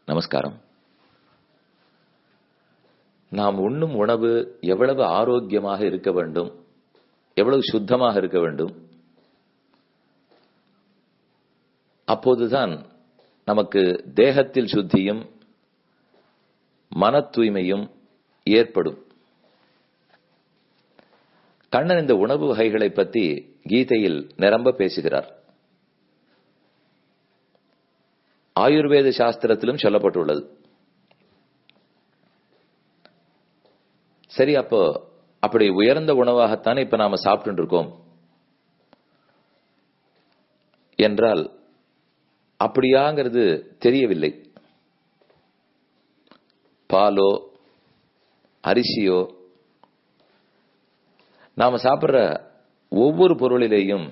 நமஸ்காரம் நாம் உண்ணும் உணவு எவ்வளவு ஆரோக்கியமாக இருக்க வேண்டும் எவ்வளவு சுத்தமாக இருக்க வேண்டும் அப்போதுதான் நமக்கு தேகத்தில் சுத்தியும் மன தூய்மையும் ஏற்படும் கண்ணன் இந்த உணவு வகைகளை பற்றி கீதையில் நிரம்ப பேசுகிறார் ஆயுர்வேத சாஸ்திரத்திலும் சொல்லப்பட்டுள்ளது சரி அப்போ அப்படி உயர்ந்த உணவாகத்தானே இப்ப நாம சாப்பிட்டு இருக்கோம் என்றால் அப்படியாங்கிறது தெரியவில்லை பாலோ அரிசியோ நாம சாப்பிடுற ஒவ்வொரு பொருளிலேயும்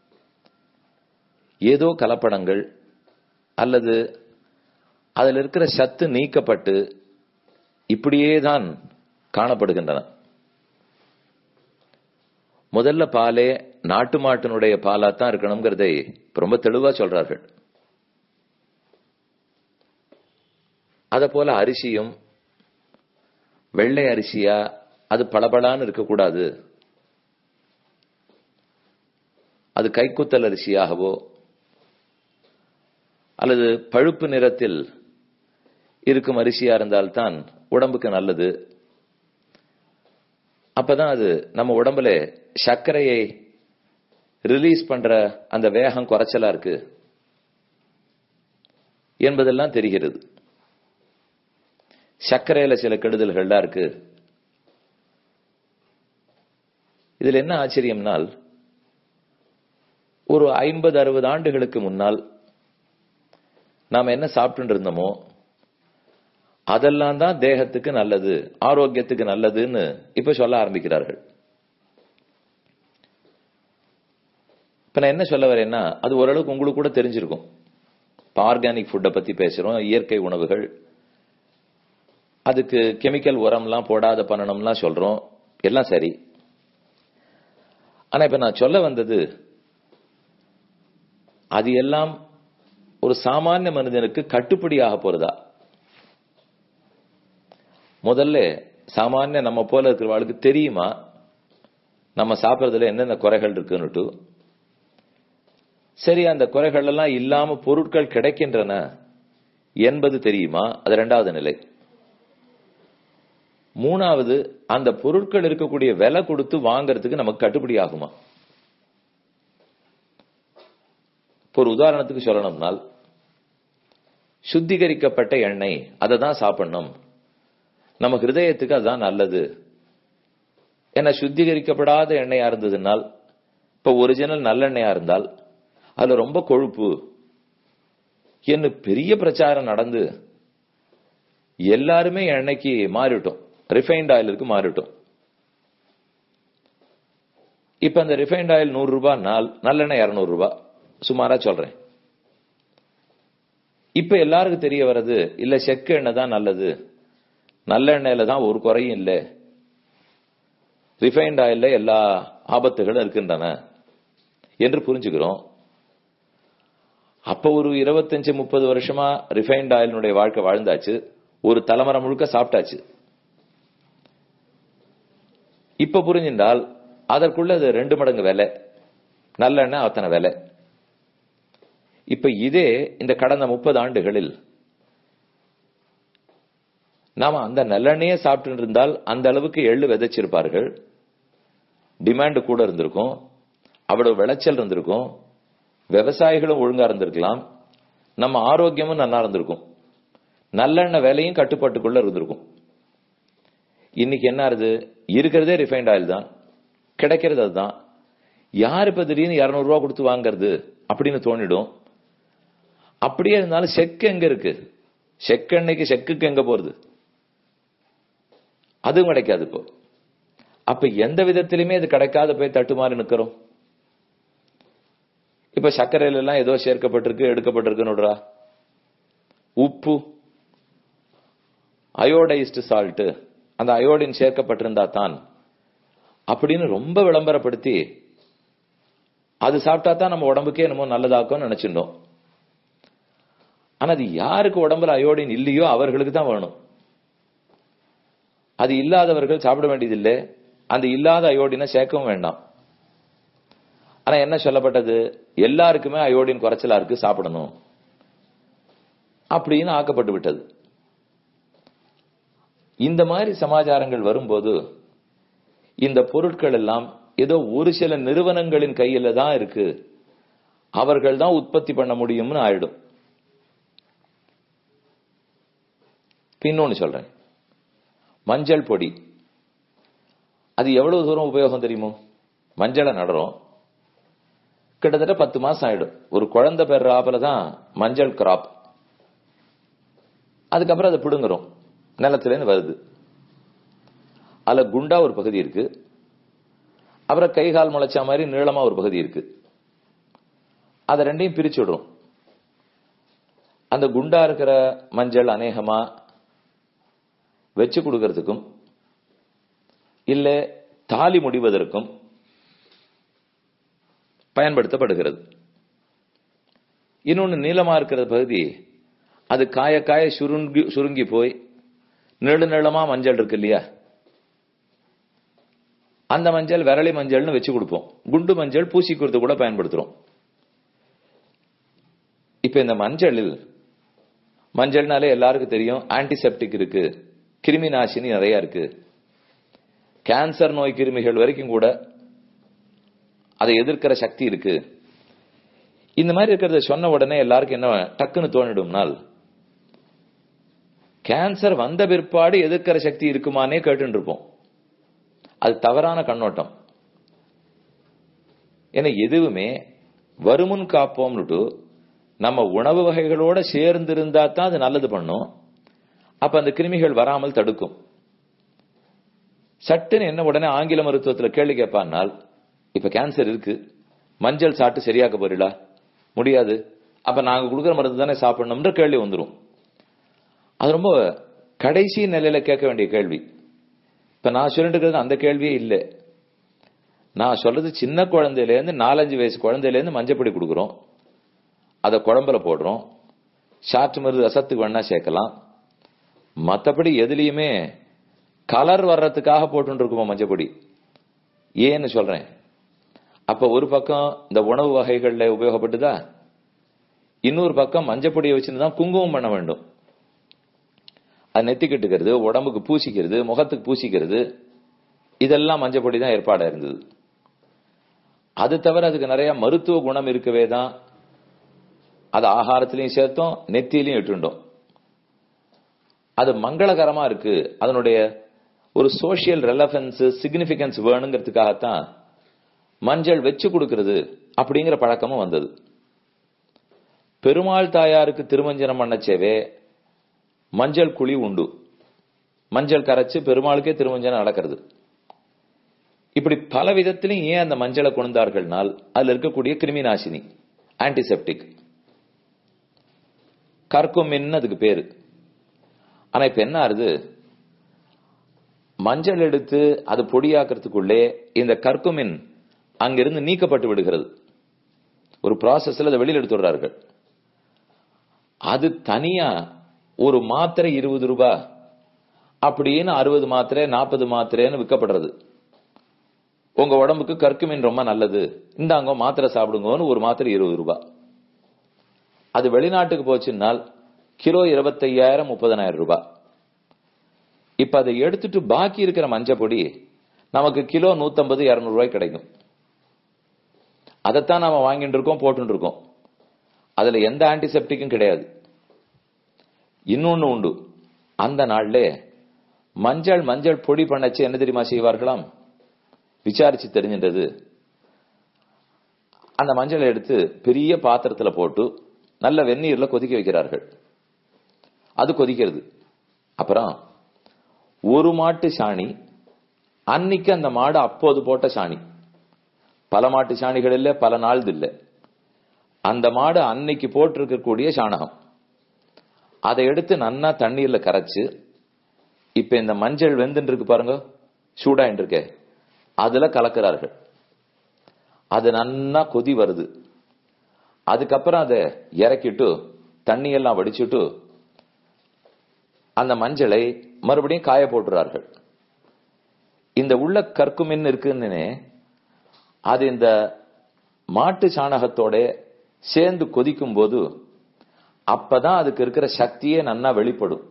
ஏதோ கலப்படங்கள் அல்லது அதில் இருக்கிற சத்து நீக்கப்பட்டு இப்படியே தான் காணப்படுகின்றன முதல்ல பாலே நாட்டு மாட்டினுடைய பாலா தான் இருக்கணுங்கிறதை ரொம்ப தெளிவா சொல்றார்கள் அத போல அரிசியும் வெள்ளை அரிசியா அது பளபளான்னு இருக்கக்கூடாது அது கைக்குத்தல் அரிசியாகவோ அல்லது பழுப்பு நிறத்தில் இருக்கும் அரிசியா இருந்தால்தான் உடம்புக்கு நல்லது அப்பதான் அது நம்ம உடம்புல சர்க்கரையை ரிலீஸ் பண்ற அந்த வேகம் குறைச்சலா இருக்கு என்பதெல்லாம் தெரிகிறது சர்க்கரையில சில கெடுதல்கள்லாம் இருக்கு இதுல என்ன ஆச்சரியம்னால் ஒரு ஐம்பது அறுபது ஆண்டுகளுக்கு முன்னால் நாம என்ன சாப்பிட்டு இருந்தோமோ அதெல்லாம் தான் தேகத்துக்கு நல்லது ஆரோக்கியத்துக்கு நல்லதுன்னு இப்ப சொல்ல ஆரம்பிக்கிறார்கள் இப்ப நான் என்ன சொல்ல வரேன்னா அது ஓரளவுக்கு உங்களுக்கு கூட தெரிஞ்சிருக்கும் இப்ப ஆர்கானிக் ஃபுட்டை பத்தி பேசுறோம் இயற்கை உணவுகள் அதுக்கு கெமிக்கல் உரம்லாம் போடாத பண்ணணும்லாம் சொல்றோம் எல்லாம் சரி ஆனா இப்ப நான் சொல்ல வந்தது அது எல்லாம் ஒரு சாமானிய மனிதனுக்கு கட்டுப்படியாக போறதா முதல்ல சாமானிய நம்ம போல இருக்கிறவாளுக்கு தெரியுமா நம்ம சாப்பிட்றதுல என்னென்ன குறைகள் இருக்குன்னுட்டு சரி அந்த குறைகள் எல்லாம் இல்லாம பொருட்கள் கிடைக்கின்றன என்பது தெரியுமா அது ரெண்டாவது நிலை மூணாவது அந்த பொருட்கள் இருக்கக்கூடிய விலை கொடுத்து வாங்கறதுக்கு நமக்கு கட்டுப்படி ஆகுமா ஒரு உதாரணத்துக்கு சொல்லணும்னால் சுத்திகரிக்கப்பட்ட எண்ணெய் அதை தான் சாப்பிடணும் நம்ம ஹிருதயத்துக்கு அதுதான் நல்லது ஏன்னா சுத்திகரிக்கப்படாத எண்ணெயா இருந்ததுனால் இப்ப ஒரிஜினல் நல்லெண்ணெயா இருந்தால் அதுல ரொம்ப கொழுப்பு என்ன பெரிய பிரச்சாரம் நடந்து எல்லாருமே எண்ணெய்க்கு மாறிட்டோம் ரிஃபைன்ட் ஆயிலுக்கு மாறிட்டோம் இப்ப அந்த ரிஃபைன்ட் ஆயில் நூறு ரூபாய் நாள் நல்லெண்ணெய் இருநூறு ரூபாய் சுமாரா சொல்றேன் இப்ப எல்லாருக்கும் தெரிய வர்றது இல்ல செக்கு எண்ணெய் தான் நல்லது நல்ல எண்ணெயில தான் ஒரு குறையும் இல்லை ரிஃபைன்ட் ஆயில்ல எல்லா ஆபத்துகளும் இருக்கின்றன என்று புரிஞ்சுக்கிறோம் அப்ப ஒரு இருபத்தஞ்சு முப்பது வருஷமா ரிஃபைன்ட் ஆயிலினுடைய வாழ்க்கை வாழ்ந்தாச்சு ஒரு தலைமுறை முழுக்க சாப்பிட்டாச்சு இப்ப புரிஞ்சின்றால் அதற்குள்ள அது ரெண்டு மடங்கு விலை நல்லெண்ணெய் அத்தனை விலை இப்ப இதே இந்த கடந்த முப்பது ஆண்டுகளில் நாம அந்த நல்லெண்ணெயே சாப்பிட்டு இருந்தால் அந்த அளவுக்கு எள்ளு விதைச்சிருப்பார்கள் டிமாண்ட் கூட இருந்திருக்கும் அவ்வளவு விளைச்சல் இருந்திருக்கும் விவசாயிகளும் ஒழுங்கா இருந்திருக்கலாம் நம்ம ஆரோக்கியமும் நல்லா இருந்திருக்கும் நல்லெண்ணெய் விலையும் கட்டுப்பாட்டுக்குள்ள இருந்திருக்கும் இன்னைக்கு என்ன ஆகுது இருக்கிறதே ரிஃபைண்ட் ஆயில் தான் கிடைக்கிறது அதுதான் யார் இப்ப திடீர்னு இருநூறு ரூபா கொடுத்து வாங்குறது அப்படின்னு தோணிடும் அப்படியே இருந்தாலும் செக்கு எங்க இருக்கு செக்கெண்ணெய்க்கு செக்குக்கு எங்க போறது அதுவும் கிடைக்காது இப்போ அப்ப எந்த விதத்திலுமே அது கிடைக்காத போய் தட்டுமாறி நிக்கிறோம் இப்ப சர்க்கரையில எல்லாம் ஏதோ சேர்க்கப்பட்டிருக்கு எடுக்கப்பட்டிருக்குன்னுடுறா உப்பு அயோடைஸ்டு சால்ட் அந்த அயோடின் சேர்க்கப்பட்டிருந்தா தான் அப்படின்னு ரொம்ப விளம்பரப்படுத்தி அது சாப்பிட்டா தான் நம்ம உடம்புக்கே என்னமோ நல்லதாக்கும்னு நினைச்சிருந்தோம் ஆனா அது யாருக்கு உடம்புல அயோடின் இல்லையோ அவர்களுக்கு தான் வேணும் அது இல்லாதவர்கள் சாப்பிட வேண்டியதில்லை அந்த இல்லாத அயோடினை சேர்க்கவும் வேண்டாம் ஆனா என்ன சொல்லப்பட்டது எல்லாருக்குமே அயோடின் குறைச்சலா இருக்கு சாப்பிடணும் அப்படின்னு ஆக்கப்பட்டு விட்டது இந்த மாதிரி சமாச்சாரங்கள் வரும்போது இந்த பொருட்கள் எல்லாம் ஏதோ ஒரு சில நிறுவனங்களின் கையில தான் இருக்கு அவர்கள் தான் உற்பத்தி பண்ண முடியும்னு ஆயிடும் இன்னொன்னு சொல்றேன் மஞ்சள் பொடி அது எவ்வளவு தூரம் உபயோகம் தெரியுமோ மஞ்சளை நடுறோம் கிட்டத்தட்ட பத்து மாசம் ஆயிடும் ஒரு குழந்தை பெற ஆப்பில தான் மஞ்சள் கிராப் அதுக்கப்புறம் அதை பிடுங்குறோம் நிலத்துலேருந்து வருது அதுல குண்டா ஒரு பகுதி இருக்கு அப்புறம் கை கால் முளைச்ச மாதிரி நீளமா ஒரு பகுதி இருக்கு அதை ரெண்டையும் பிரிச்சு விடுறோம் அந்த குண்டா இருக்கிற மஞ்சள் அநேகமா வச்சு கொடுக்கறதுக்கும் இல்ல தாலி முடிவதற்கும் பயன்படுத்தப்படுகிறது இன்னொன்னு நீளமா இருக்கிற பகுதி அது காய காய சுருங்கி சுருங்கி போய் நெடு நீளமா மஞ்சள் இருக்கு இல்லையா அந்த மஞ்சள் விரலி மஞ்சள்னு வச்சு கொடுப்போம் குண்டு மஞ்சள் பூசிக்கிறது கூட பயன்படுத்துறோம் இப்ப இந்த மஞ்சளில் மஞ்சள்னாலே எல்லாருக்கும் தெரியும் ஆன்டிசெப்டிக் இருக்கு கிருமி நாசினி நிறைய இருக்கு கேன்சர் நோய் கிருமிகள் வரைக்கும் கூட அதை எதிர்க்கிற சக்தி இருக்கு இந்த மாதிரி இருக்கிறத சொன்ன உடனே எல்லாருக்கும் என்ன டக்குன்னு தோணிடும்னால் கேன்சர் வந்த பிற்பாடு எதிர்க்கிற சக்தி இருக்குமானே கேட்டு இருப்போம் அது தவறான கண்ணோட்டம் ஏன்னா எதுவுமே வருமுன் காப்போம்னுட்டு நம்ம உணவு வகைகளோட சேர்ந்து இருந்தா தான் அது நல்லது பண்ணும் அப்ப அந்த கிருமிகள் வராமல் தடுக்கும் சட்டுன்னு என்ன உடனே ஆங்கில மருத்துவத்துல கேள்வி கேட்பானால் இப்ப கேன்சர் இருக்கு மஞ்சள் சாப்பிட்டு சரியாக்க போறீங்களா முடியாது அப்ப நாங்க கொடுக்குற மருந்து தானே சாப்பிடணும்ன்ற கேள்வி வந்துடும் அது ரொம்ப கடைசி நிலையில கேட்க வேண்டிய கேள்வி இப்ப நான் சொல்லிட்டு இருக்கிறது அந்த கேள்வியே இல்லை நான் சொல்றது சின்ன குழந்தையில இருந்து நாலஞ்சு வயசு குழந்தையில இருந்து மஞ்சப்பொடி கொடுக்குறோம் அதை குழம்புல போடுறோம் சாற்று மருந்து ரசத்துக்கு வேணா சேர்க்கலாம் மற்றபடி எதுலயுமே கலர் வர்றதுக்காக போட்டு இருக்குமா மஞ்சப்பொடி ஏன்னு சொல்றேன் அப்ப ஒரு பக்கம் இந்த உணவு வகைகள்ல உபயோகப்பட்டுதா இன்னொரு பக்கம் மஞ்சப்பொடியை வச்சுன்னு தான் குங்குமம் பண்ண வேண்டும் அது நெத்திக்கிட்டுக்கிறது உடம்புக்கு பூசிக்கிறது முகத்துக்கு பூசிக்கிறது இதெல்லாம் மஞ்சப்பொடி தான் ஏற்பாடா இருந்தது அது தவிர அதுக்கு நிறைய மருத்துவ குணம் இருக்கவே தான் அது ஆகாரத்திலையும் சேர்த்தோம் நெத்தியிலையும் இட்டுண்டோம் அது மங்களகரமா இருக்கு அதனுடைய ஒரு சோசியல் ரெலவன்ஸ் சிக்னிபிகன்ஸ் வேணுங்கிறதுக்காகத்தான் மஞ்சள் வச்சு கொடுக்கிறது அப்படிங்கிற பழக்கமும் வந்தது பெருமாள் தாயாருக்கு திருமஞ்சனம் பண்ணச்சேவே மஞ்சள் குழி உண்டு மஞ்சள் கரைச்சு பெருமாளுக்கே திருமஞ்சனம் நடக்கிறது இப்படி பல விதத்திலையும் ஏன் அந்த மஞ்சளை கொண்டார்கள்னால் அதுல இருக்கக்கூடிய கிருமி நாசினி ஆன்டிசெப்டிக் கற்குமின்னு அதுக்கு பேரு ஆனா இப்ப என்ன ஆறுது மஞ்சள் எடுத்து அது பொடியாக்குறதுக்குள்ளே இந்த கற்குமின் அங்கிருந்து நீக்கப்பட்டு விடுகிறது ஒரு ப்ராசஸ்ல அதை வெளியில் எடுத்துடுறார்கள் அது தனியா ஒரு மாத்திரை இருபது ரூபாய் அப்படின்னு அறுபது மாத்திரை நாற்பது மாத்திரைன்னு விற்கப்படுறது உங்க உடம்புக்கு கற்குமின் ரொம்ப நல்லது இந்தாங்க மாத்திரை சாப்பிடுங்கன்னு ஒரு மாத்திரை இருபது ரூபாய் அது வெளிநாட்டுக்கு போச்சுன்னால் கிலோ இருபத்தையாயிரம் முப்பதனாயிரம் ரூபாய் இப்ப அதை எடுத்துட்டு பாக்கி இருக்கிற மஞ்சள் பொடி நமக்கு கிலோ நூத்தம்பது இருநூறு ரூபாய் கிடைக்கும் அதைத்தான் நாம வாங்கிட்டு இருக்கோம் போட்டு இருக்கோம் அதுல எந்த ஆன்டிசெப்டிக்கும் கிடையாது இன்னொன்னு உண்டு அந்த நாள்ல மஞ்சள் மஞ்சள் பொடி பண்ணச்சு என்ன தெரியுமா செய்வார்களாம் விசாரிச்சு தெரிஞ்சின்றது அந்த மஞ்சளை எடுத்து பெரிய பாத்திரத்துல போட்டு நல்ல வெந்நீர்ல கொதிக்க வைக்கிறார்கள் அது கொதிக்கிறது அப்புறம் ஒரு மாட்டு சாணி அன்னைக்கு அந்த மாடு அப்போது போட்ட சாணி பல மாட்டு சாணிகள் இல்ல பல நாள் இல்ல அந்த மாடு அன்னைக்கு போட்டிருக்கக்கூடிய சாணகம் அதை எடுத்து நன்னா தண்ணீர்ல கரைச்சு இப்ப இந்த மஞ்சள் வெந்துட்டு இருக்கு பாருங்க சூடாயிட்டு இருக்க அதுல கலக்கிறார்கள் அது நன்னா கொதி வருது அதுக்கப்புறம் அதை இறக்கிட்டு தண்ணியெல்லாம் வடிச்சுட்டு அந்த மஞ்சளை மறுபடியும் காய போட்டுறார்கள் இந்த உள்ள கற்குமின் இருக்குன்னு அது இந்த மாட்டு சாணகத்தோட சேர்ந்து கொதிக்கும் போது அப்பதான் அதுக்கு இருக்கிற சக்தியே நன்னா வெளிப்படும்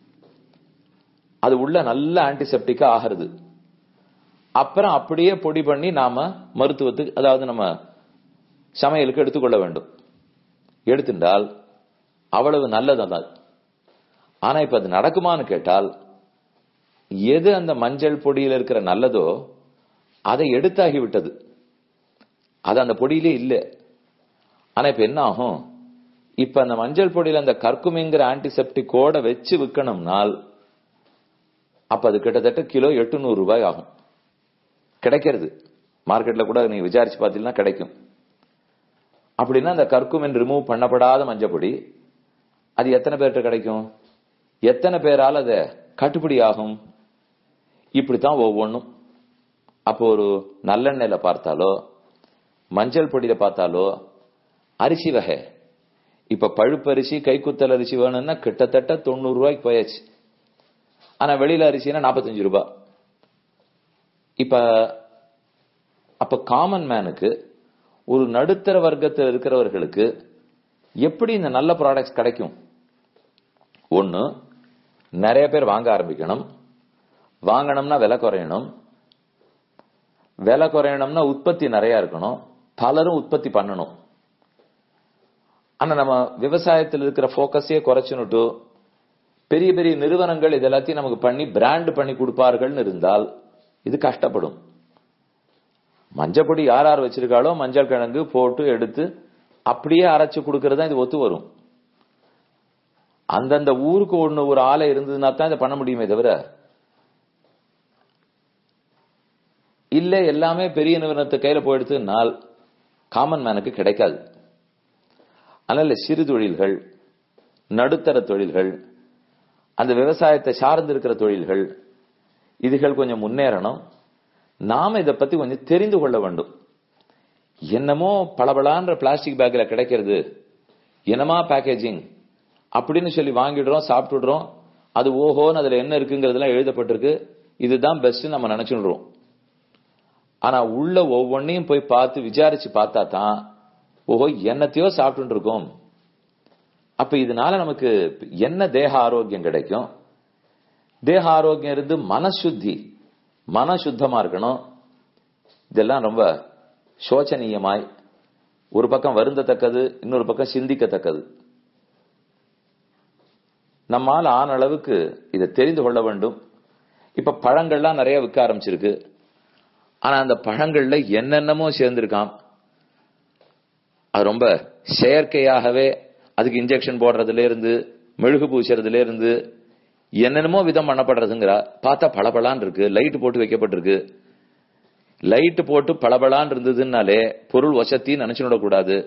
அது உள்ள நல்ல ஆன்டிசெப்டிக்கா ஆகிறது அப்புறம் அப்படியே பொடி பண்ணி நாம மருத்துவத்துக்கு அதாவது நம்ம சமையலுக்கு எடுத்துக்கொள்ள வேண்டும் எடுத்துட்டால் அவ்வளவு நல்லது அது ஆனா இப்ப அது நடக்குமான்னு கேட்டால் எது அந்த மஞ்சள் பொடியில இருக்கிற நல்லதோ அதை எடுத்தாகி விட்டது அது அந்த பொடியிலே இல்லை ஆனா இப்ப என்ன ஆகும் இப்ப அந்த மஞ்சள் பொடியில அந்த கற்குமிங்கிற ஆன்டிசெப்டிக்கோட வச்சு விற்கணும்னால் அப்ப அது கிட்டத்தட்ட கிலோ எட்டுநூறு ரூபாய் ஆகும் கிடைக்கிறது மார்க்கெட்ல கூட நீங்க விசாரிச்சு பார்த்தீங்கன்னா கிடைக்கும் அப்படின்னா அந்த கற்குமின் ரிமூவ் பண்ணப்படாத மஞ்சப்பொடி அது எத்தனை பேர்கிட்ட கிடைக்கும் எத்தனை பேரால் அதை கட்டுப்படி ஆகும் இப்படித்தான் ஒவ்வொன்றும் அப்போ ஒரு நல்லெண்ணெயில பார்த்தாலோ மஞ்சள் பொடியில பார்த்தாலோ அரிசி வகை இப்ப பழுப்பரிசி கைக்குத்தல் அரிசி வேணும்னா கிட்டத்தட்ட தொண்ணூறு ரூபாய்க்கு போயாச்சு ஆனா வெளியில அரிசினா நாற்பத்தஞ்சு ரூபாய் இப்ப அப்ப காமன் மேனுக்கு ஒரு நடுத்தர வர்க்கத்தில் இருக்கிறவர்களுக்கு எப்படி இந்த நல்ல ப்ராடக்ட்ஸ் கிடைக்கும் ஒன்னு நிறைய பேர் வாங்க ஆரம்பிக்கணும் வாங்கணும்னா விலை குறையணும் விலை குறையணும்னா உற்பத்தி நிறைய இருக்கணும் பலரும் உற்பத்தி பண்ணணும் ஆனா நம்ம விவசாயத்தில் இருக்கிற போக்கஸே குறைச்சுனுட்டு பெரிய பெரிய நிறுவனங்கள் இது எல்லாத்தையும் நமக்கு பண்ணி பிராண்ட் பண்ணி கொடுப்பார்கள்னு இருந்தால் இது கஷ்டப்படும் மஞ்சப்பொடி யார் யார் வச்சிருக்காளோ மஞ்சள் கிழங்கு போட்டு எடுத்து அப்படியே அரைச்சு கொடுக்கறது இது ஒத்து வரும் அந்தந்த ஊருக்கு ஒண்ணு ஒரு ஆலை இருந்ததுன்னா தான் இதை பண்ண முடியுமே தவிர இல்ல எல்லாமே பெரிய நிறுவனத்தை கையில போயிடுத்துனால் காமன் மேனுக்கு கிடைக்காது அதனால சிறு தொழில்கள் நடுத்தர தொழில்கள் அந்த விவசாயத்தை சார்ந்து இருக்கிற தொழில்கள் இதுகள் கொஞ்சம் முன்னேறணும் நாம இதை பத்தி கொஞ்சம் தெரிந்து கொள்ள வேண்டும் என்னமோ பளபளான்ற பிளாஸ்டிக் பேக்ல கிடைக்கிறது என்னமா பேக்கேஜிங் அப்படின்னு சொல்லி வாங்கிடுறோம் சாப்பிட்டுடுறோம் அது ஓஹோன்னு அதுல என்ன இருக்குங்கிறதுலாம் எழுதப்பட்டிருக்கு இதுதான் பெஸ்ட் நம்ம நினைச்சுடுறோம் ஆனா உள்ள ஒவ்வொன்னையும் போய் பார்த்து விசாரிச்சு பார்த்தா தான் ஓஹோ என்னத்தையோ சாப்பிட்டு இருக்கோம் அப்ப இதனால நமக்கு என்ன தேக ஆரோக்கியம் கிடைக்கும் தேக ஆரோக்கியம் இருந்து மனசுத்தி மன சுத்தமா இருக்கணும் இதெல்லாம் ரொம்ப சோச்சனீயமாய் ஒரு பக்கம் வருந்தத்தக்கது இன்னொரு பக்கம் சிந்திக்கத்தக்கது நம்மால் ஆன அளவுக்கு இதை தெரிந்து கொள்ள வேண்டும் இப்ப பழங்கள்லாம் நிறைய விற்க ஆரம்பிச்சிருக்கு ஆனா அந்த பழங்கள்ல என்னென்னமோ சேர்ந்திருக்காம் அது ரொம்ப செயற்கையாகவே அதுக்கு இன்ஜெக்ஷன் போடுறதுல இருந்து மெழுகு பூசுறதுல இருந்து என்னென்னமோ விதம் பண்ணப்படுறதுங்கிறா பார்த்தா பளபளான் இருக்கு லைட் போட்டு வைக்கப்பட்டிருக்கு லைட் போட்டு பளபளான் இருந்ததுனாலே பொருள் வசத்தின்னு நினைச்சுட கூடாது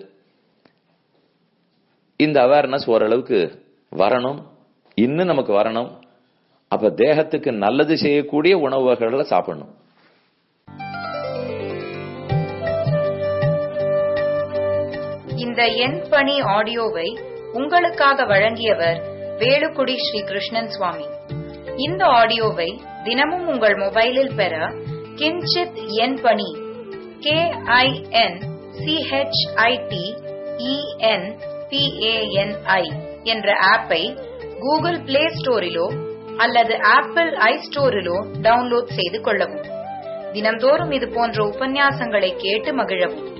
இந்த அவேர்னஸ் ஓரளவுக்கு வரணும் இன்னும் நமக்கு வரணும் அப்ப தேகத்துக்கு நல்லது செய்யக்கூடிய உணவு வகைகளை சாப்பிடணும் இந்த எண் பணி ஆடியோவை உங்களுக்காக வழங்கியவர் வேலுக்குடி ஸ்ரீ கிருஷ்ணன் சுவாமி இந்த ஆடியோவை தினமும் உங்கள் மொபைலில் பெற கிஞ்சித் எண் பணி கே ஐ என் சிஹெச்ஐடி இஎன் பிஏஎன்ஐ என்ற ஆப்பை கூகுள் பிளே ஸ்டோரிலோ அல்லது ஆப்பிள் ஐ ஸ்டோரிலோ டவுன்லோட் செய்து கொள்ளவும் தினம்தோறும் இது போன்ற உபன்யாசங்களை கேட்டு மகிழவும்